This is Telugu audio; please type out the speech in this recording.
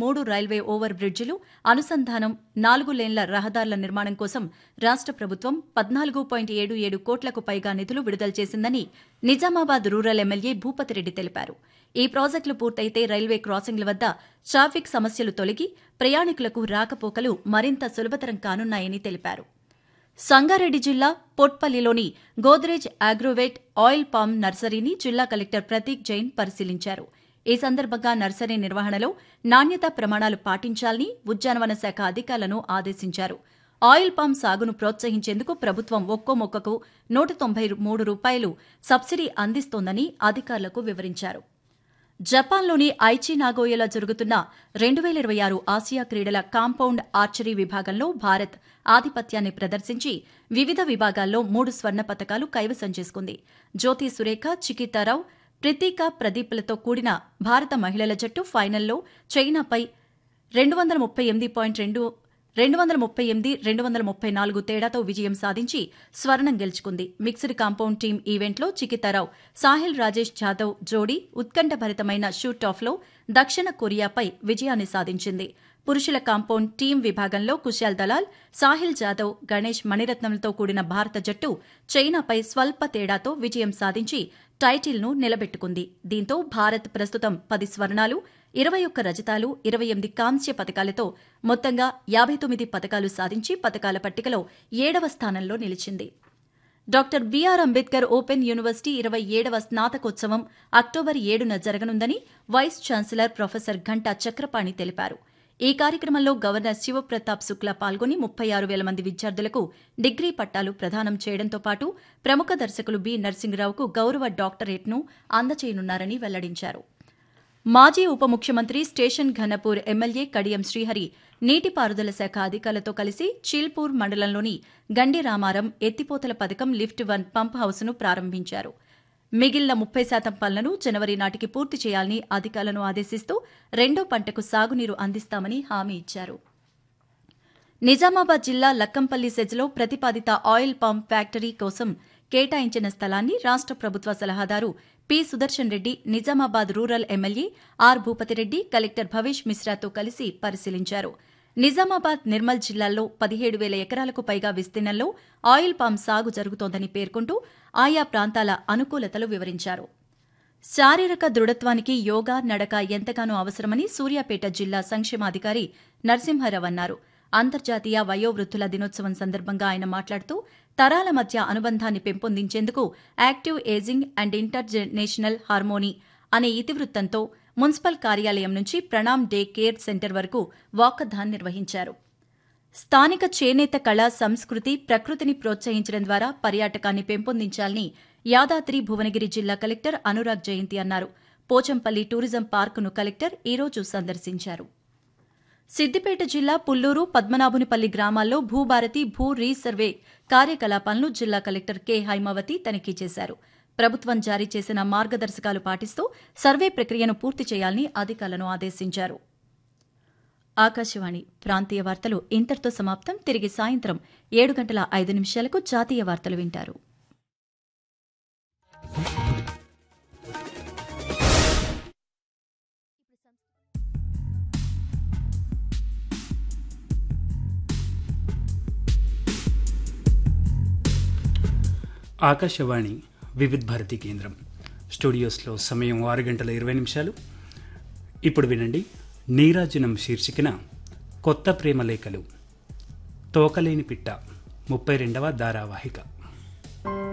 మూడు రైల్వే ఓవర్ బ్రిడ్జిలు అనుసంధానం నాలుగు లేన్ల రహదారుల నిర్మాణం కోసం రాష్ట ప్రభుత్వం పద్నాలుగు పాయింట్ ఏడు ఏడు కోట్లకు పైగా నిధులు విడుదల చేసిందని నిజామాబాద్ రూరల్ ఎమ్మెల్యే భూపతిరెడ్డి తెలిపారు ఈ ప్రాజెక్టులు పూర్తయితే రైల్వే క్రాసింగ్ల వద్ద ట్రాఫిక్ సమస్యలు తొలగి ప్రయాణికులకు రాకపోకలు మరింత సులభతరం కానున్నాయని తెలిపారు సంగారెడ్డి జిల్లా పొట్పల్లిలోని గోద్రేజ్ అగ్రోవేట్ ఆయిల్ పామ్ నర్సరీని జిల్లా కలెక్టర్ ప్రతీక్ జైన్ పరిశీలించారు ఈ సందర్భంగా నర్సరీ నిర్వహణలో నాణ్యతా ప్రమాణాలు పాటించాలని ఉద్యానవన శాఖ అధికారులను ఆదేశించారు ఆయిల్ పామ్ సాగును ప్రోత్సహించేందుకు ప్రభుత్వం ఒక్కో మొక్కకు నూట తొంభై మూడు రూపాయలు సబ్సిడీ అందిస్తోందని అధికారులకు వివరించారు జపాన్లోని ఐచి నాగోయలో జరుగుతున్న రెండు వేల ఇరవై ఆరు ఆసియా క్రీడల కాంపౌండ్ ఆర్చరీ విభాగంలో భారత్ ఆధిపత్యాన్ని ప్రదర్శించి వివిధ విభాగాల్లో మూడు స్వర్ణ పతకాలు కైవసం చేసుకుంది జ్యోతి సురేఖ చికితారావు ప్రతీక ప్రదీప్లతో కూడిన భారత మహిళల జట్టు ఫైనల్లో చైనాపై రెండు వందల ముప్పై ఎనిమిది పాయింట్ రెండు రెండు వందల ముప్పై ఎనిమిది రెండు వందల ముప్పై నాలుగు తేడాతో విజయం సాధించి స్వర్ణం గెలుచుకుంది మిక్స్డ్ కాంపౌండ్ టీం ఈవెంట్లో చికితారావు సాహిల్ రాజేష్ జాదవ్ జోడీ ఉత్కంఠభరితమైన షూట్ ఆఫ్లో దక్షిణ కొరియాపై విజయాన్ని సాధించింది పురుషుల కాంపౌండ్ టీం విభాగంలో కుశాల్ దలాల్ సాహిల్ జాదవ్ గణేష్ మణిరత్నంలతో కూడిన భారత జట్టు చైనాపై స్వల్ప తేడాతో విజయం సాధించి టైటిల్ను నిలబెట్టుకుంది దీంతో భారత్ ప్రస్తుతం పది స్వర్ణాలు ఇరవై ఒక్క రజతాలు ఇరవై ఎనిమిది కాంస్య పథకాలతో మొత్తంగా యాభై తొమ్మిది పథకాలు సాధించి పథకాల పట్టికలో ఏడవ స్థానంలో నిలిచింది doctor BR Ambedkar open university ఇరవై ఏడవ స్నాతకోత్సవం అక్టోబర్ ఏడున జరగనుందని vice chancellor professor Ghanta Chakrapani తెలిపారు ఈ కార్యక్రమంలో గవర్నర్ శివప్రతాప్ శుక్లా పాల్గొని ముప్పై ఆరు వేల మంది విద్యార్థులకు డిగ్రీ పట్టాలు ప్రదానం చేయడంతో పాటు ప్రముఖ దర్శకులు బి నరసింహరావుకు గౌరవ డాక్టరేట్ను అందచేయనున్నారని వెల్లడించారు మాజీ ఉప ముఖ్యమంత్రి స్టేషన్ ఘనపూర్ ఎమ్మెల్యే కడియం శ్రీహరి నీటిపారుదల శాఖ అధికారులతో కలిసి చీల్పూర్ మండలంలోని గండి రామారం ఎత్తిపోతల పథకం లిఫ్ట్ వన్ పంప్ హౌస్ను ప్రారంభించారు మిగిలిన ముప్పై శాతం పనులను జనవరి నాటికి పూర్తి చేయాలని అధికారులను ఆదేశిస్తూ రెండో పంటకు సాగునీరు అందిస్తామని హామీ ఇచ్చారు నిజామాబాద్ జిల్లా లక్కంపల్లి సెజ్లో ప్రతిపాదిత ఆయిల్ పంప్ ఫ్యాక్టరీ కోసం కేటాయించిన స్థలాన్ని రాష్ట ప్రభుత్వ సలహాదారు P Sudarshan Reddy Nizamabad rural MLA R Bhupathireddy collector Bhavesh మిశ్రాతో కలిసి పరిశీలించారు నిజామాబాద్ నిర్మల్ జిల్లాల్లో పదిహేడు వేల ఎకరాలకు పైగా విస్తీర్ణంలో ఆయిల్ పామ్ సాగు జరుగుతోందని పేర్కొంటూ ఆయా ప్రాంతాల అనుకూలతలు వివరించారు శారీరక దృఢత్వానికి యోగా నడక ఎంతగానో అవసరమని సూర్యాపేట జిల్లా సంక్షేమాధికారి నరసింహారావు అన్నారు అంతర్జాతీయ వయోవృద్ధుల దినోత్సవం సందర్భంగా ఆయన మాట్లాడుతూ తరాల మధ్య అనుబంధాన్ని పెంపొందించేందుకు active ageing and intergenerational harmony అనే ఇతివృత్తంతో మున్సిపల్ కార్యాలయం నుంచి ప్రణామ్ డే కేర్ సెంటర్ వరకు వాకథాన్ నిర్వహించారు స్థానిక చేనేత కళ సంస్కృతి ప్రకృతిని ప్రోత్సహించడం ద్వారా పర్యాటకాన్ని పెంపొందించాలని యాదాద్రి భువనగిరి జిల్లా కలెక్టర్ అనురాగ్ జయంతి అన్నారు పోచంపల్లి టూరిజం పార్కును కలెక్టర్ ఈరోజు సందర్శించారు సిద్దిపేట జిల్లా పుల్లూరు పద్మనాభునిపల్లి గ్రామాల్లో భూభారతి భూ రీసర్వే కార్యకలాపాలను జిల్లా కలెక్టర్ కె హైమావతి తనిఖీ చేశారు ప్రభుత్వం జారీ చేసిన మార్గదర్శకాలు పాటిస్తూ సర్వే ప్రక్రియను పూర్తి చేయాలని అధికారులను ఆదేశించారు ఆకాశవాణి ప్రాంతీయ వార్తలు ఇంతటితో సమాప్తం తిరిగి సాయంత్రం ఏడు గంటల ఐదు నిమిషాలకు జాతీయ వార్తలు వింటారు ఆకాశవాణి వివిధ్ భారతి కేంద్రం స్టూడియోస్లో సమయం ఆరు గంటల ఇరవై నిమిషాలు ఇప్పుడు వినండి నీరాజనం శీర్షికన కొత్త ప్రేమ లేఖలు తోకలేని పిట్ట ముప్పై రెండవ ధారావాహిక